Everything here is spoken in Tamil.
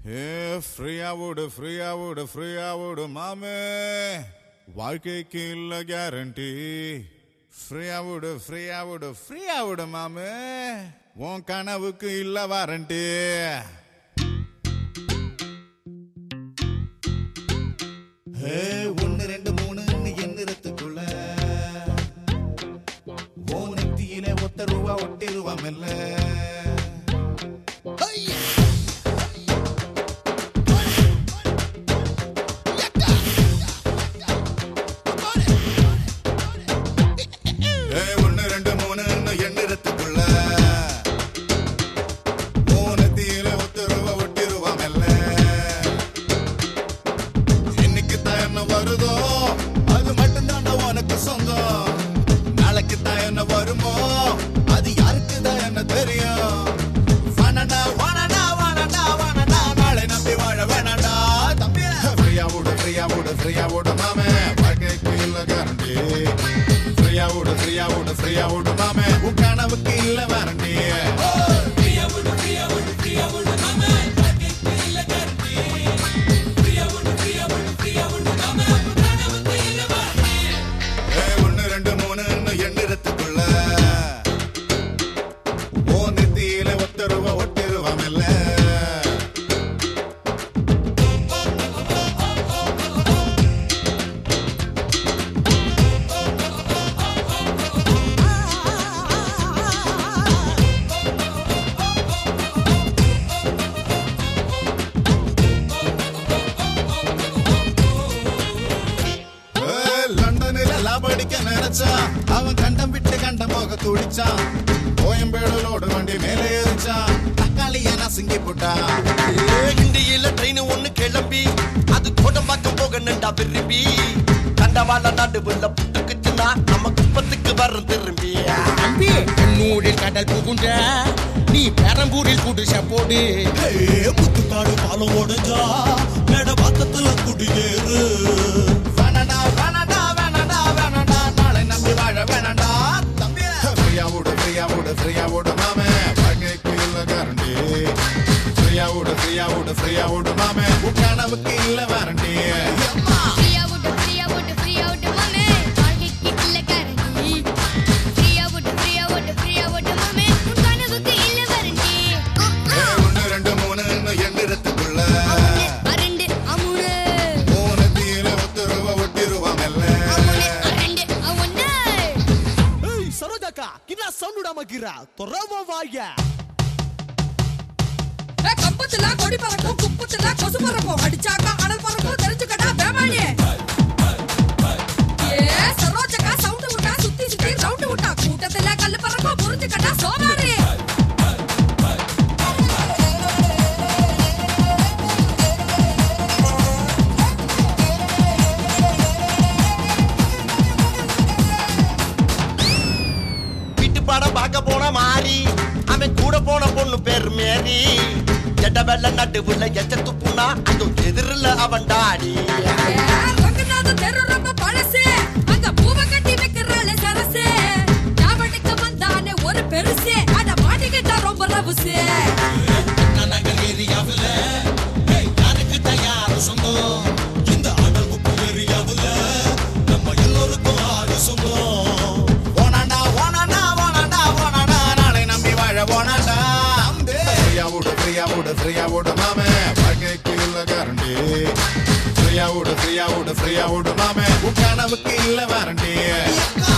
ஏ ஃப்ரீயா விடு ஃப்ரீயா விடு ஃப்ரீயா விடு மாமே வாழ்க்கைக்கு இல்ல கேரண்டி ஃப்ரீயா விடு ஃப்ரீயா விடு ஃப்ரீயா விடு மாமே உன் கனவுக்கு இல்ல வாரண்டி ஏ, ஒண்ணு ரெண்டு மூணு எண்ணிறத்துக்குள்ள ஓ நெத்தியில ஒத்த ரூபா ஒட்டிருவா மெல்ல ஏ, ஒண்ணு ரெண்டு மூணு எண்ணிறத்துக்குள்ள ஓ நெத்தியில ஒத்த ரூபா ஒட்டிருவா மெல்ல இன்னைக்கு தான் என்ன வருதோ அது மட்டும்தான்டா உனக்கு சொந்தம் நாளைக்கு தான் என்ன வருமோ அது யாருக்கு தான் என்ன தெரியும் வானடா வானடா வானடா வானடா நாளை நம்பி வாழ வேணாடா தம்பி ஃப்ரீயா விடு ஃப்ரீயா விடு ஃப்ரீயா விடு மாமே வாழ்க்கைக்கு இல்ல கேரண்டி ஃப்ரீயா விடு ஃப்ரீயா விடு ஃப்ரீயா விடு மாமே உன் கனவுக்கு இல்ல வாரண்டி ஏ, ஒண்ணு ரெண்டு மூணு எண்ணிறத்துக்குள்ள ஓ நெத்தியில ஒத்த ரூபா ஒட்டிருவா மெல்ல ஏ, லண்டனில லாபடிக்க நினைச்சான் அவன் கண்டம் விட்டு கண்டம் போக துடிச்சான் கோயம்பேடுலோடு வண்டி மேலே ஏறிச்சான் தக்காளிய நசுங்கி போட்டான் இந்தியில ட்ரெயின் ஒண்ணு கிளம்பி அது கோடம்பாக்கம் போக நின்றா விரும்பி கண்டவாள நடுவுல புட்டுக்குச்சுன்னா நம்ம குப்பத்துக்கு வரும் திரும்பி தம்பி கண்ணூரில் கடல் புகுண்ட நீ பெரம்பூரில் குடிச போடு முத்துக்காடு பாலம் உடைஞ்சா மேட பக்கத்துல குடியேறு வேணடா வேணடா வேணடா வேணடா நாளை நம்பி வாழ வேணடா தம்பி ஃப்ரீயா விடு ஃப்ரீயா விடு ஃப்ரீயா விடு மாமே வாழ்க்கைக்கு இல்ல கேரண்டி ஃப்ரீயா விடு ஃப்ரீயா விடு ஃப்ரீயா விடு மாமே உன் கனவுக்கு இல்ல வாரண்டி ஃப்ரீயா விட்டு ஃப்ரீயா விட்டு ஃப்ரீயா விட்டு மாமே வாழ்க்கைக்கு இல்ல கேரண்டி ஃப்ரீயா விட்டு ஃப்ரீயா விட்டு ஃப்ரீயா விட்டு மாமே உன் கனவுக்கு இல்ல வாரண்டி ஏ, ஒண்ணு ரெண்டு மூணு எண்ணிறத்துக்குள்ள அரண்டு அமுனு மூணத்தியில ஒத்து ரூபா ஒட்டிருவா மெல்ல அமுனு அரண்டு அவனே ஏய் சரோஜாக்கா கின்னா சவுண்ட் விடாமக்கிறா தொரவ வாயா ஏ, கம்பத்துல கொடி பறக்கும் குப்பத்துல கொசு பறக்கும் அடிச்சாக்கா அனல் பறக்கும் தெரிஞ்சுக்கடா வேமாளி ஏ சரோஜக்கா சவுண்ட் விட்டா சுத்தி சுத்தி ரவுண்ட் விட்டா கூட்டத்துல கல்லு பறக்கும் புரிஞ்சுக்கடா சோமாரி வீட்டு பாடம் பார்க்க போன மாறி அவன் கூட போன பொண்ணு பேர் மேரி ஜெட்ட வெள்ள நடுவுல எச்ச துப்புனா அது எதிரில் அவன் டாடி ஏ, ரங்கநாத தெரு ரொம்ப பழசு அங்க பூவை கட்டி வைக்கிறாளே சரசு ஞாபகத்துக்கு வந்தானே ஒரு பெருசு அத மாட்டிக்கிட்டா ரொம்ப ரவுசு நகர் ஏரியாவுல ஏய், யாருக்கு தயார சொந்தம் இந்த அடல் குப்பு ஏரியாவுல நம்ம எல்லோருக்கும் ஆறு சொந்தம் ஓனாண்டா ஓனாண்டா ஓனாண்டா ஓனாண்டா நாளை நம்பி வாழ ஓனாண்டா ஃப்ரீயா விடு ஃப்ரீயா விடு ஃப்ரீயா விடு மாமே வாழ்க்கைக்கு இல்ல கேரண்டி ஃப்ரீயா விடு ஃப்ரீயா விடு ஃப்ரீயா விடு மாமே உன் கனவுக்கு இல்ல வாரண்டி